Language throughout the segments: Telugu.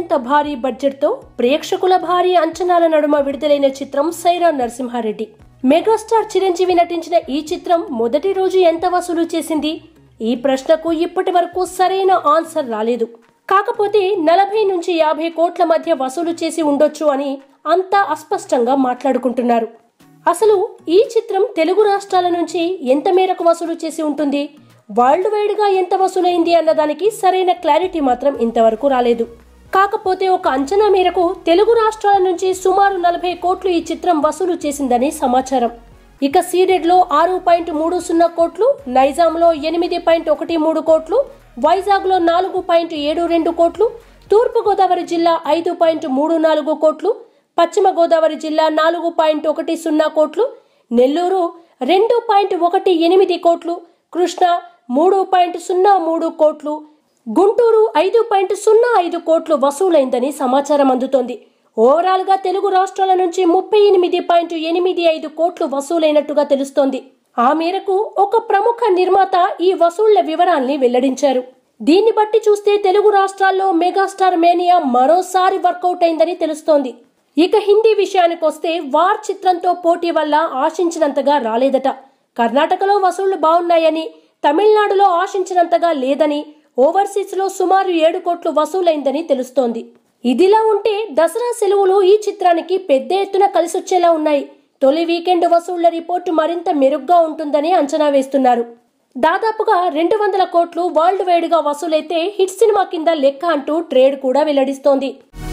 అత్యంత భారీ బడ్జెట్తో ప్రేక్షకుల భారీ అంచనాల నడుమ విడుదలైన చిత్రం సైరా నరసింహారెడ్డి మెగాస్టార్ చిరంజీవి నటించిన ఈ చిత్రం మొదటి రోజు ఎంత వసూలు చేసింది ఈ ప్రశ్నకు ఇప్పటి వరకు సరైన ఆన్సర్ రాలేదు కాకపోతే నలభై నుంచి యాభై కోట్ల మధ్య వసూలు చేసి ఉండొచ్చు అని అంతా అస్పష్టంగా మాట్లాడుకుంటున్నారు అసలు ఈ చిత్రం తెలుగు రాష్ట్రాల నుంచి ఎంత మేరకు వసూలు చేసి ఉంటుంది వరల్డ్ వైడ్ గా ఎంత వసూలైంది అన్నదానికి సరైన క్లారిటీ మాత్రం ఇంతవరకు రాలేదు కాకపోతే ఒక అంచనా మేరకు తెలుగు రాష్ట్రాల నుంచి సుమారు నలభై కోట్లు ఈ చిత్రం వసూలు చేసిందని సమాచారం ఇక సీడెడ్ లో ఆరు పాయింట్ మూడు సున్నా కోట్లు నైజాంలో ఎనిమిది పాయింట్ ఒకటి మూడు కోట్లు వైజాగ్ లో నాలుగు పాయింట్ ఏడు రెండు కోట్లు తూర్పు గోదావరి జిల్లా ఐదు పాయింట్ మూడు నాలుగు కోట్లు పశ్చిమ గోదావరి జిల్లా నాలుగు పాయింట్ ఒకటి సున్నా కోట్లు నెల్లూరు రెండు పాయింట్ ఒకటి ఎనిమిది కోట్లు కృష్ణా మూడు పాయింట్ సున్నా మూడు కోట్లు గుంటూరు ఐదు పాయింట్ సున్నా ఐదు కోట్లు వసూలైందని సమాచారం అందుతోంది ఓవరాల్ గా తెలుగు రాష్ట్రాల నుంచి ముప్పై ఎనిమిది పాయింట్ ఎనిమిది ఐదు కోట్లు వసూలైనట్టుగా తెలుస్తోంది ఆ మేరకు ఒక ప్రముఖ నిర్మాత ఈ వసూళ్ల వివరాల్ని వెల్లడించారు దీన్ని బట్టి చూస్తే తెలుగు రాష్ట్రాల్లో మెగాస్టార్ మేనియా మరోసారి వర్కౌట్ అయిందని తెలుస్తోంది ఇక హిందీ విషయానికొస్తే వార్ చిత్రంతో పోటీ వల్ల ఆశించినంతగా రాలేదట కర్ణాటకలో వసూళ్లు బాగున్నాయని తమిళనాడులో ఆశించినంతగా లేదని ఓవర్సీస్ లో సుమారు ఏడు కోట్లు వసూలైందని తెలుస్తోంది ఇదిలా ఉంటే దసరా సెలవులు ఈ చిత్రానికి పెద్ద ఎత్తున కలిసొచ్చేలా ఉన్నాయి తొలి వీకెండ్ వసూళ్ల రిపోర్టు మరింత మెరుగ్గా ఉంటుందని అంచనా వేస్తున్నారు దాదాపుగా రెండు వందల కోట్లు వరల్డ్ వైడ్ గా వసూలైతే హిట్ సినిమా కింద లెక్క అంటూ ట్రేడ్ కూడా వెల్లడిస్తోంది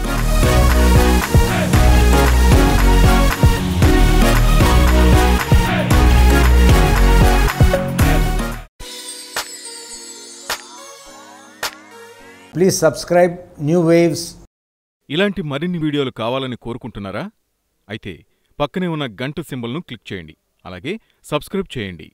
Please subscribe New Waves ఇలాంటి మరిన్ని వీడియోలు కావాలని కోరుకుంటున్నారా అయితే పక్కనే ఉన్న గంట సింబల్ను క్లిక్ చేయండి అలాగే సబ్స్క్రైబ్ చేయండి